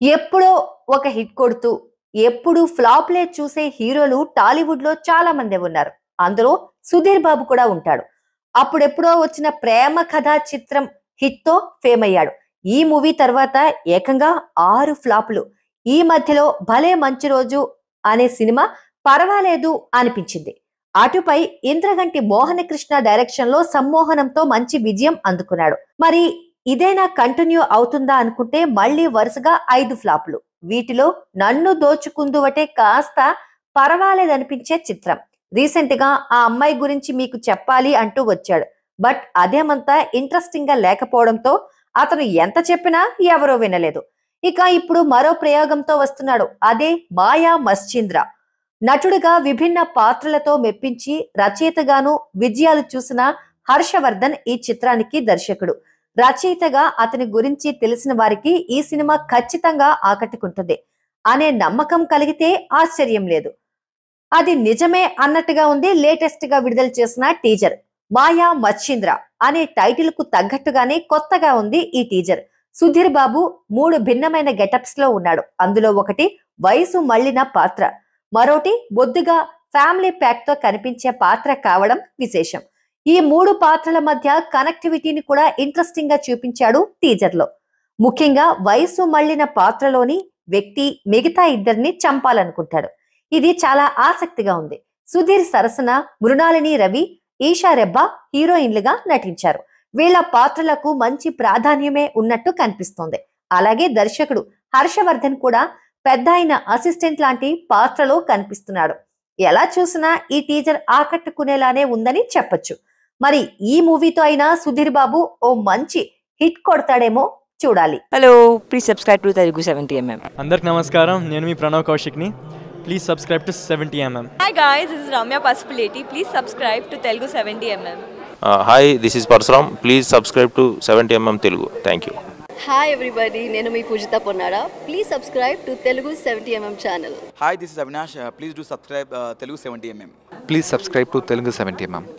ఎప్పుడో ఒక హిట్ కొడుతూ ఎప్పుడు ఫ్లాప్లే చూసే హీరోలు టాలీవుడ్ లో చాలా మంది ఉన్నారు అందులో సుధీర్ బాబు కూడా ఉంటాడు అప్పుడెప్పుడో వచ్చిన ప్రేమ కథా చిత్రం హిట్ తో ఫేమ్ అయ్యాడు ఈ మూవీ తర్వాత ఏకంగా ఆరు ఫ్లాపులు ఈ మధ్యలో భలే మంచి రోజు అనే సినిమా పర్వాలేదు అనిపించింది అటుపై ఇంద్రగంటి మోహనకృష్ణ డైరెక్షన్ లో సమ్మోహనంతో మంచి విజయం అందుకున్నాడు మరి ఇదేనా కంటిన్యూ అవుతుందా అనుకుంటే మళ్ళీ వరుసగా ఐదు ఫ్లాపులు వీటిలో నన్ను దోచుకుందువటే కాస్త పర్వాలేదనిపించే చిత్రం రీసెంట్ గా ఆ అమ్మాయి గురించి మీకు చెప్పాలి అంటూ వచ్చాడు బట్ అదేమంతా ఇంట్రెస్టింగ్ గా లేకపోవడంతో అతను ఎంత చెప్పినా ఎవరో వినలేదు ఇక ఇప్పుడు మరో ప్రయోగంతో వస్తున్నాడు అదే మాయా మశ్చంద్ర నటుడిగా విభిన్న పాత్రలతో మెప్పించి రచయితగాను విజయాలు చూసిన హర్షవర్ధన్ ఈ చిత్రానికి దర్శకుడు రచయితగా అతని గురించి తెలిసిన వారికి ఈ సినిమా ఖచ్చితంగా ఆకట్టుకుంటుంది అనే నమ్మకం కలిగితే ఆశ్చర్యం లేదు అది నిజమే అన్నట్టుగా ఉంది లేటెస్ట్ గా విడుదల చేసిన టీజర్ మాయా మచ్చింద్ర అనే టైటిల్ కు తగ్గట్టుగానే కొత్తగా ఉంది ఈ టీజర్ సుధీర్ బాబు మూడు భిన్నమైన గెటప్స్ లో ఉన్నాడు అందులో ఒకటి వయసు మళ్ళిన పాత్ర మరోటి బొద్దుగా ఫ్యామిలీ ప్యాక్ తో కనిపించే పాత్ర కావడం విశేషం ఈ మూడు పాత్రల మధ్య కనెక్టివిటీని కూడా ఇంట్రెస్టింగ్ గా చూపించాడు టీజర్ లో ముఖ్యంగా వయసు మళ్ళిన పాత్రలోని వ్యక్తి మిగతా ఇద్దరిని చంపాలనుకుంటాడు ఇది చాలా ఆసక్తిగా ఉంది సుధీర్ సరసన మృణాలిని రవి ఈషా రెబ్బా హీరోయిన్లుగా నటించారు వీళ్ళ పాత్రలకు మంచి ప్రాధాన్యమే ఉన్నట్టు కనిపిస్తోంది అలాగే దర్శకుడు హర్షవర్ధన్ కూడా పెద్ద అయిన అసిస్టెంట్ లాంటి పాత్రలో కనిపిస్తున్నాడు ఎలా చూసినా ఈ టీజర్ ఆకట్టుకునేలానే ఉందని చెప్పొచ్చు మరి ఈ మూవీతో అయినా సుధీర్ బాబు ఓ మంచి హిట్ కొడతాడేమో చూడాలి hello please subscribe to Telugu seventy MM అందరికి నమస్కారం నేను మీ ప్రణవ్ కౌశిక్ని please subscribe to seventy MM Hi guys, this is Ramya Pasupuleti. Please subscribe to Telugu 70mm. Hi this is Parashuram please subscribe to seventy MM Telugu thank you hi everybody నేను మీ Poojitha Ponnara please subscribe to Telugu seventy MM channel Hi, this is Avinash. Uh, please do subscribe uh, Telugu 70mm. Please subscribe to Telugu 70 mm.